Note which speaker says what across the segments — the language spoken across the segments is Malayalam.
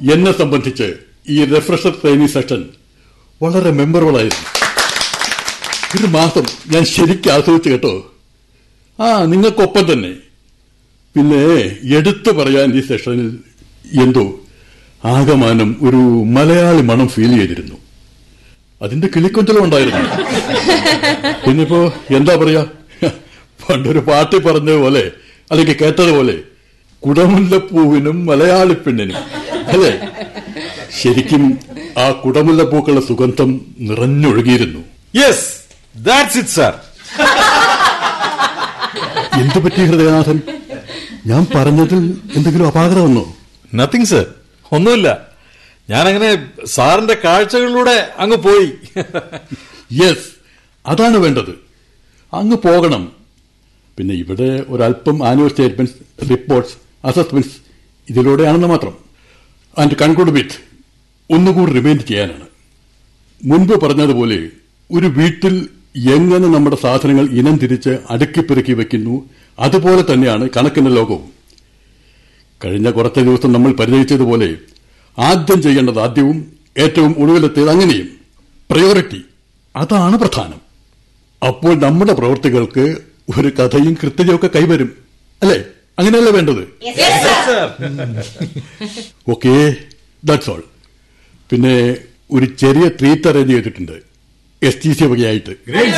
Speaker 1: എന്നെ സംബന്ധിച്ച് ഈ റിഫ്രഷർ ട്രെയിനിങ് സെഷൻ വളരെ മെമ്മറബിൾ ആയിരുന്നു ഒരു മാസം ഞാൻ ശരിക്കും ആസ്വദിച്ചു കേട്ടോ ആ നിങ്ങൾക്കൊപ്പം തന്നെ പിന്നെ എടുത്തു പറയാൻ ഈ സെഷനിൽ എന്തോ ആകമാനം ഒരു മലയാളി മണം ഫീൽ ചെയ്തിരുന്നു അതിന്റെ കിളിക്കൊഞ്ചലും ഉണ്ടായിരുന്നു പിന്നിപ്പോ എന്താ പറയാ പണ്ടൊരു പാട്ടി പറഞ്ഞതുപോലെ അല്ലെങ്കിൽ കേട്ടതുപോലെ കുടമുല്ലപ്പൂവിനും മലയാളി പെണ്ണിനും അല്ലേ ശരിക്കും ആ കുടമുല്ലപ്പൂക്കളുടെ സുഗന്ധം നിറഞ്ഞൊഴുകിയിരുന്നു
Speaker 2: യെസ് ദാറ്റ്സ് ഇറ്റ് സാർ
Speaker 1: എന്തു പറ്റി ഹൃദയനാഥൻ ഞാൻ പറഞ്ഞതിൽ എന്തെങ്കിലും അപാകത വന്നോ
Speaker 2: നത്തിങ് സർ ഒന്നുമില്ല ഞാനങ്ങനെ സാറിന്റെ കാഴ്ചകളിലൂടെ അങ്ങ് പോയി
Speaker 1: യെസ് അതാണ് വേണ്ടത് അങ്ങ് പോകണം പിന്നെ ഇവിടെ ഒരല്പം ആനുവൽ സ്റ്റേറ്റ്മെന്റ്സ് റിപ്പോർട്ട്സ് അസസ്മെന്റ്സ് ഇതിലൂടെയാണെന്ന് മാത്രം ആൻഡ് കൺക്ലൂഡ് വിത്ത് ഒന്നുകൂടി റിമൈൻഡ് ചെയ്യാനാണ് മുൻപ് പറഞ്ഞതുപോലെ ഒരു വീട്ടിൽ എങ്ങനെ നമ്മുടെ സാധനങ്ങൾ ഇനം തിരിച്ച് അടുക്കിപ്പെറുക്കി വെക്കുന്നു അതുപോലെ തന്നെയാണ് കണക്കിന്റെ ലോകവും കഴിഞ്ഞ കുറച്ച് ദിവസം നമ്മൾ പരിചയിച്ചതുപോലെ ആദ്യം ചെയ്യേണ്ടത് ആദ്യവും ഏറ്റവും ഒടുവിലെത്തിയത് അങ്ങനെയും പ്രയോറിറ്റി അതാണ് പ്രധാനം അപ്പോൾ നമ്മുടെ പ്രവൃത്തികൾക്ക് ഒരു കഥയും കൃത്യതയും ഒക്കെ കൈവരും അല്ലേ അങ്ങനെയല്ലേ വേണ്ടത് ഓക്കെ ദാറ്റ്സ് ഓൾ പിന്നെ ഒരു ചെറിയ ട്രീറ്റ് അറേഞ്ച് ചെയ്തിട്ടുണ്ട് എസ് ടി സി വകയായിട്ട്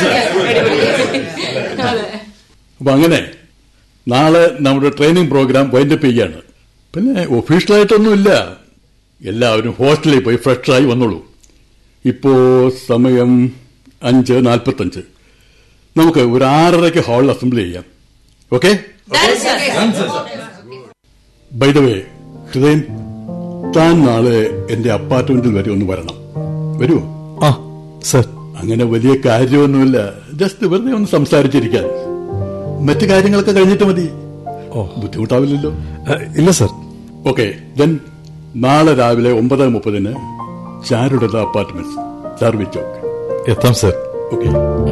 Speaker 1: അപ്പൊ അങ്ങനെ നാളെ നമ്മുടെ ട്രെയിനിങ് പ്രോഗ്രാം വൈൻഡപ്പ് ചെയ്യാണ് പിന്നെ ഒഫീഷ്യലായിട്ടൊന്നുമില്ല എല്ലാവരും ഹോസ്റ്റലിൽ പോയി ഫ്രഷായി വന്നോളൂ ഇപ്പോ സമയം അഞ്ച് നാൽപ്പത്തഞ്ച് നമുക്ക് ഒരു ആറരയ്ക്ക് ഹാളിൽ അസംബ്ലി ചെയ്യാം ഓക്കെ ബൈ ദ വേ ഹൃദയം താൻ നാളെ എന്റെ അപ്പാർട്ട്മെന്റിൽ വരെ ഒന്ന് വരണം വരുമോ
Speaker 2: ആ സർ
Speaker 1: അങ്ങനെ വലിയ കാര്യമൊന്നുമില്ല ജസ്റ്റ് വെറുതെ ഒന്ന് സംസാരിച്ചിരിക്കാൻ മറ്റു കാര്യങ്ങളൊക്കെ കഴിഞ്ഞിട്ട് മതി
Speaker 2: ഓ.
Speaker 1: ബുദ്ധിമുട്ടാവില്ലല്ലോ
Speaker 2: ഇല്ല സർ
Speaker 1: ഓക്കെ ദെൻ നാളെ രാവിലെ ഒമ്പത് മുപ്പതിന് ചാരുടത അപ്പാർട്ട്മെന്റ്സ് സർവീസ് ചോക്ക്
Speaker 2: എത്താം സർ
Speaker 1: ഓക്കെ